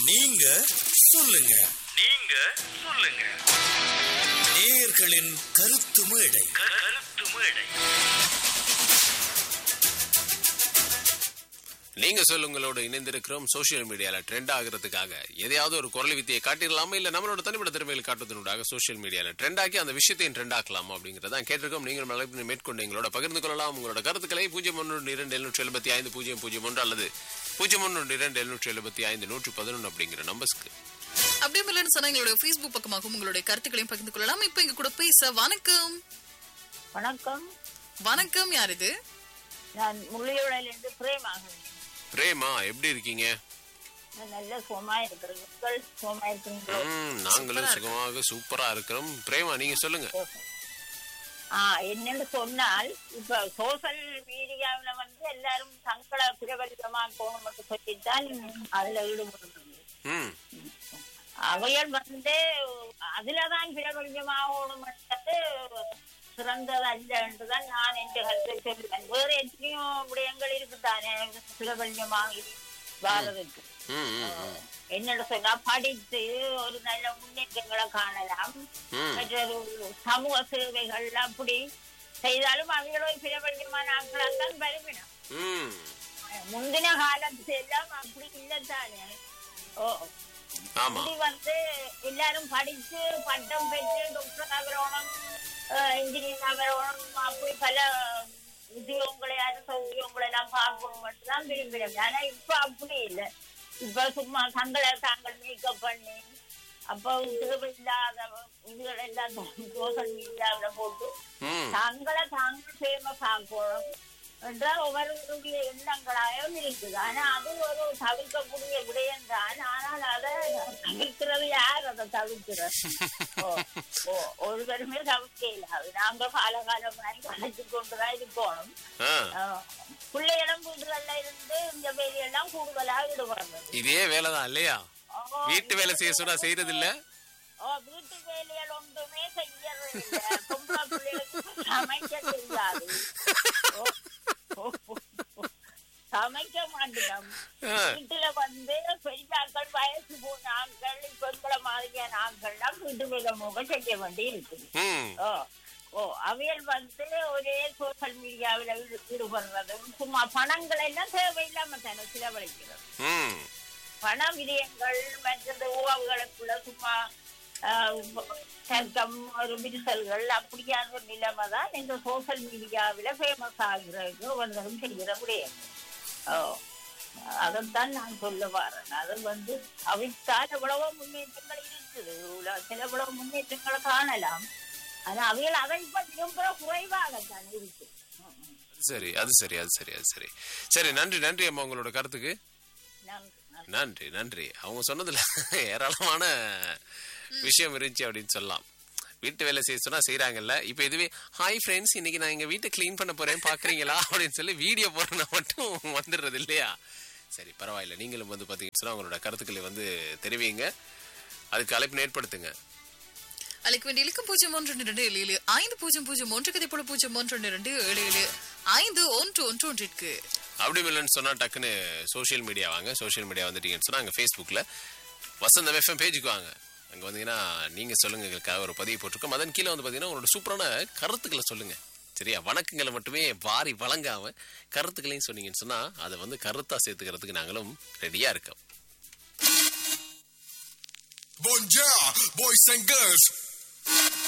நீங்க சொல்லுங்க நீங்க சொல்லுங்க நேயர்களின் கருத்து மேடை கருத்து மேடை நீங்க சொல்லுங்களோட இணைந்திருக்கிறோம் சோஷியல் மீடியால ட்ரெண்ட் ஆகிறதுக்காக எதையாவது ஒரு குரல் வித்தியை காட்டிடலாமா இல்ல நம்மளோட தனிப்பட்ட திறமைகளை காட்டுவதனூடாக சோஷியல் மீடியால ட்ரெண்ட் ஆக்கி அந்த விஷயத்தையும் ட்ரெண்ட் ஆக்கலாமா அப்படிங்கறத கேட்டிருக்கோம் நீங்கள் அழைப்பினை மேற்கொண்டு எங்களோட பகிர்ந்து கொள்ளலாம் உங்களோட கருத்துக்களை பூஜ்ஜியம் ஒன்று இரண்டு எழுநூற்றி எழுபத்தி ஐந்து பூஜ்ஜியம் பூஜ்ஜியம் ஒன்று அல்லது பூஜ்ஜியம் ஒன்று இரண்டு எழுநூற்றி எழுபத்தி ஐந்து நூற்று பதினொன்று அப்படிங்கிற நம்பர்ஸ்க்கு அப்படியே இல்லைன்னு சொன்னா எங்களுடைய Facebook பக்கமாகவும் உங்களுடைய கருத்துக்களையும் பகிர்ந்து கொள்ளலாம் இப்ப எங்க கூட பேச வணக்கம் வணக்கம் வணக்கம் யார் இது நான் முள்ளியோடையிலிருந்து பிரேமாகிறேன் பிரேமா எப்படி இருக்கீங்க நான் நல்ல சுகமா இருக்கிறேன் நீங்கள் சுகமா இருக்கிறீங்களோ ம், நாங்களும் சுகமாக சூப்பரா இருக்கிறோம் பிரேமா நீங்க சொல்லுங்க ஆ என்னன்னு சொன்னால் இப்ப சோசியல் மீடியாவுல வந்து எல்லாரும் தங்களை பிரபலிதமா போகணும்னு சொல்லித்தான் அதுல ஈடுபடுறது ம் அவையல் வந்து அதுலதான் பிரபலிதமாகணும்ன்றது சிறந்தது அல்ல என்றுதான் நான் என்று கருத்தை சொல்லுவேன் வேற எத்தனையோ விடயங்கள் இருக்குதானே பிரபலியமாக வாழறதுக்கு ம் ம், ம் என்னோட சொன்னா படித்து ஒரு நல்ல முன்னேற்றங்களை காணலாம் ம் மற்றது சமூக சேவைகள் அப்படி செய்தாலும் அவைகளோட பிரபலியமான ஆட்களால் தான் வருவினம் ம் முந்தின காலத்து எல்லாம் அப்படி இல்லைத்தானே ஓ ஆமா இப்படி வந்து எல்லாரும் படிச்சு பட்டம் பெற்று டாக்டர் ஆகிறோம் இன்ஜினியர் ஆகிறோம் அப்படி பல உத்தியோகங்களை அரசு உத்தியோகங்களை எல்லாம் பார்க்கணும் மட்டும் தான் விரும்புகிறேன் ஆனா இப்ப அப்படி இல்லை இப்ப சும்மா தங்களை தாங்கள் மேக்கப் பண்ணி அப்போ தேவையில்லாத இதுகள் எல்லாம் சோசியல் மீடியாவில் போட்டு ம் தங்களை தாங்கள் ஃபேமஸ் ஆக்கணும் என்றால் ஒவ்வொருவருடைய எண்ணங்களாகவும் இருக்குது ஆனா அது ஒரு தவிர்க்கக்கூடிய விடயம் தான் ஆனால் அதை தவிர்க்கிறது யார் அதை தவிர்க்கிறது ஓ, ஓ, ஒருவருமே தவிர்க்க இல்லாது நாங்கள் காலகாலமாய் கலைச்சு கொண்டுதான் இருக்கணும் ஆ ஆஹ், பிள்ளைகளும் வீடுகள்ல இருந்து இந்த வேலையெல்லாம் கூடுதலாக ஈடுபடுறது இதே வேலைதான் இல்லையா ஓ, வீட்டு வேலை செய்ய சொன்னா செய்யறது இல்ல ஓ, வீட்டு வேலைகள் ஒன்றுமே செய்யறது இல்ல பொம்பளை பிள்ளைகளுக்கு சமைக்க தெரியாது ஓ, ஓ, ஓ, ஓ. சமைக்க மாட்டோம் ஆ. வீட்டுல வந்து பெரியாக்கள் வயசு போன ஆட்கள் இப்ப எங்களை மாதிரியான ஆட்கள்லாம் வீட்டு வேலை முக செய்ய வேண்டி இருக்குது ம் ஓ ஓ அவியல் வந்து ஒரே சோசியல் மீடியாவில் ஈடுபடுறதும் சும்மா பணங்கள் எல்லாம் தேவையில்லாம தானே செலவழிக்கிறது ம் பண விடயங்கள் மற்றது உறவுகளுக்குள்ள சும்மா ஆஹ், தர்க்கம் ஒரு விரிசல்கள் அப்படியான ஒரு நிலைமை தான் இந்த சோசியல் மீடியாவில் ஃபேமஸ் ஆகிறதுக்கு ஒன்றும் செய்கிற விடயம் ஓ அதைத்தான் நான் சொல்ல வரேன் அது வந்து அவைத்தால் எவ்வளவோ முன்னேற்றங்கள் இருக்குது உலகத்தில் எவ்வளவு முன்னேற்றங்களை காணலாம் ஆனா அவைகள் அதை பற்றியும் கூட குறைவாகத்தான் இருக்கு ம், ம். சரி அது சரி அது சரி அது சரி சரி நன்றி நன்றி அம்மா உங்களோட கருத்துக்கு நன்றி நன்றி நன்றி நன்றி அவங்க சொன்னதுல ஏராளமான விஷயம் இருந்துச்சு அப்படின்னு சொல்லலாம் வீட்டு வேலை செய்ய சொன்னா செய்யறாங்கல்ல இப்ப இதுவே ஹாய் ஃப்ரெண்ட்ஸ் இன்னைக்கு நான் எங்க வீட்டை க்ளீன் பண்ண போறேன் பாக்குறீங்களா அப்படின்னு சொல்லி வீடியோ போறேன்னா மட்டும் வந்துடுறது இல்லையா சரி பரவாயில்ல நீங்களும் வந்து பாத்தீங்கன்னா சொன்னா உங்களோட கருத்துக்களை வந்து தெரிவிங்க அதுக்கு அழைப்பு ஏற்படுத்துங்க அழைக்க வேண்டிய இலக்கம் பூஜ்ஜியம் ஒன்று இரண்டு ஏழு ஏழு ஐந்து பூஜ்ஜியம் பூஜ்ஜியம் ஒன்று கதை போல பூஜ்ஜியம் ஒன்று ஒன்று இரண்டு ஏழு ஏழு ஐந்து ஒன்று ஒன்று ஒன்றிற்கு அப்படி இல்லைன்னு சொன்னா டக்குன்னு சோஷியல் மீடியா வாங்க சோஷியல் மீடியா வந்துட்டீங்கன்னு சொன்னா அங்க ஃபேஸ்புக்ல வசந்தம் எஃப்எம் பேஜுக்கு வாங்க அங்க வந்தீங்கன்னா நீங்க சொல்லுங்க எங்களுக்காக ஒரு பதிவு போட்டிருக்கோம் அதன் கீழே வந்து பாத்தீங்கன்னா உங்களோட சூப்பரான கருத்துக்களை சொல்லுங்க சரியா வணக்கங்களை மட்டுமே வாரி வழங்காம கருத்துக்களையும் சொன்னீங்கன்னு சொன்னா அதை வந்து கருத்தா சேர்த்துக்கிறதுக்கு நாங்களும் ரெடியா இருக்கோம் Bonjour, boys and girls.